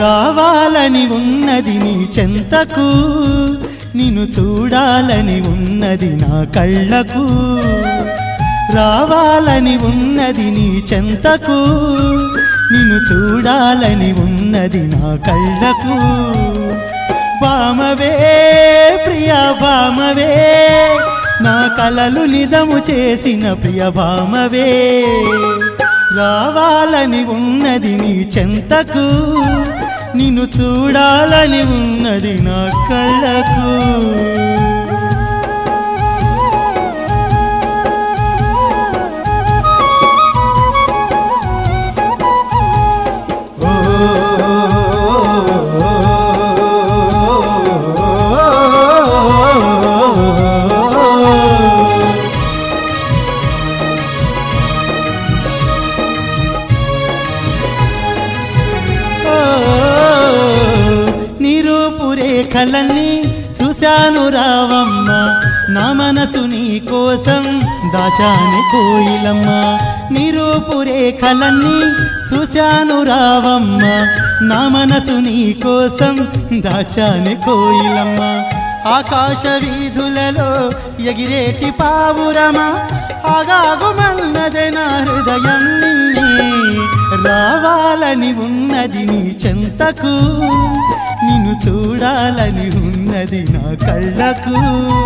రావాలని ఉన్నది నీ చెంతకు నిన్ను చూడాలని ఉన్నది నా కళ్ళకు రావాలని ఉన్నది నీ చెంతకు నిన్ను చూడాలని ఉన్నది నా కళ్ళకు బామవే ప్రియ బామవే నా కలలు నిజము చేసిన ప్రియ బామవే రావాలని ఉన్నది నీ చెంతకు నిన్ను చూడాలని ఉన్నది నా కళ్ళకు నిరూపురేఖలన్నీ చూశాను రావమ్మ నా మనసు నీ కోసం దాచాని కోయిలమ్మ నిరూపురేఖలన్నీ చూశాను రావమ్మ నా మనసు నీ కోసం దాచాని కోయిలమ్మ ఆకాశ వీధులలో ఎగిరేటి పావురమా ఆగాగుమన్నదే నా హృదయం నిన్నే రావాలని ఉన్నది నీ చెంతకు నిన్ను చూడాలని ఉన్నది నా కళ్ళకు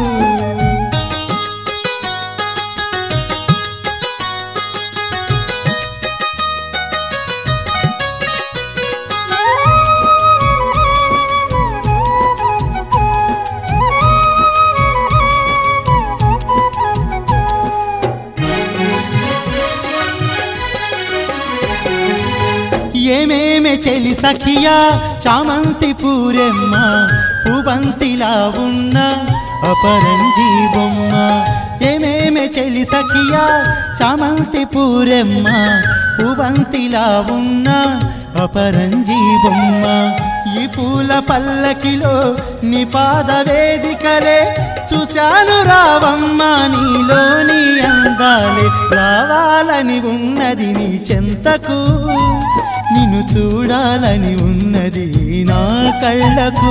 ఏమేమే చెలి సఖియా చామంతి పూరెమ్మ పుబంతిలా ఉన్న అపరంజీ బొమ్మ ఏమేమే చెలి సఖియా చామంతి పూరెమ్మ పుబంతిలా ఉన్న అపరంజీ బొమ్మ ఈ పూల పల్లకిలో నీ పాద వేదికలే చూశాను రావమ్మ నీలోని అందాలే రావాలని ఉన్నది నీ చెంతకు నిన్ను చూడాలని ఉన్నది నా కళ్ళకు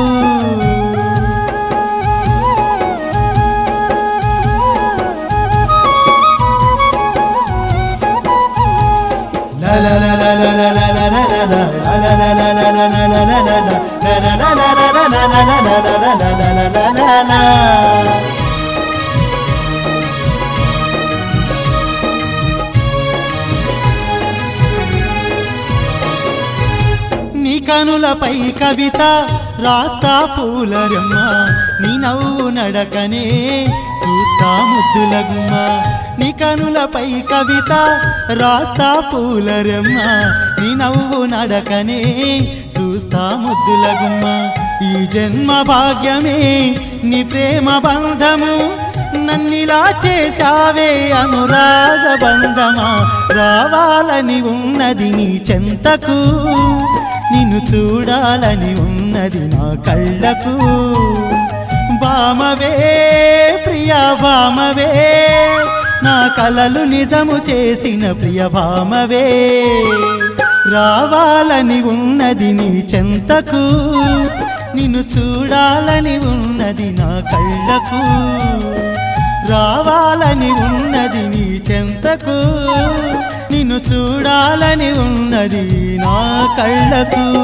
నీ కనులపై కవిత రాస్తా పూలరమ్మ నీ నవ్వు నడకనే చూస్తా ముద్దుల గుమ్మ నీ కనులపై కవిత రాస్తా పూలరమ్మ నీ నవ్వు నడకనే చూస్తా ముద్దుల గుమ్మ ఈ జన్మ భాగ్యమే నీ ప్రేమ బంధము నన్నిలా చేశావే అనురాగ బంధమా రావాలని ఉన్నది నీ చెంతకు నిన్ను చూడాలని ఉన్నది నా కళ్ళకు బామవే ప్రియ బామవే నా కలలు నిజము చేసిన ప్రియ బామవే రావాలని ఉన్నది నీ చెంతకు నిన్ను చూడాలని ఉన్నది నా కళ్ళకు రావాలని ఉన్నది నీ చెంతకు నిన్ను చూడాలని ఉన్నది నా కళ్ళకు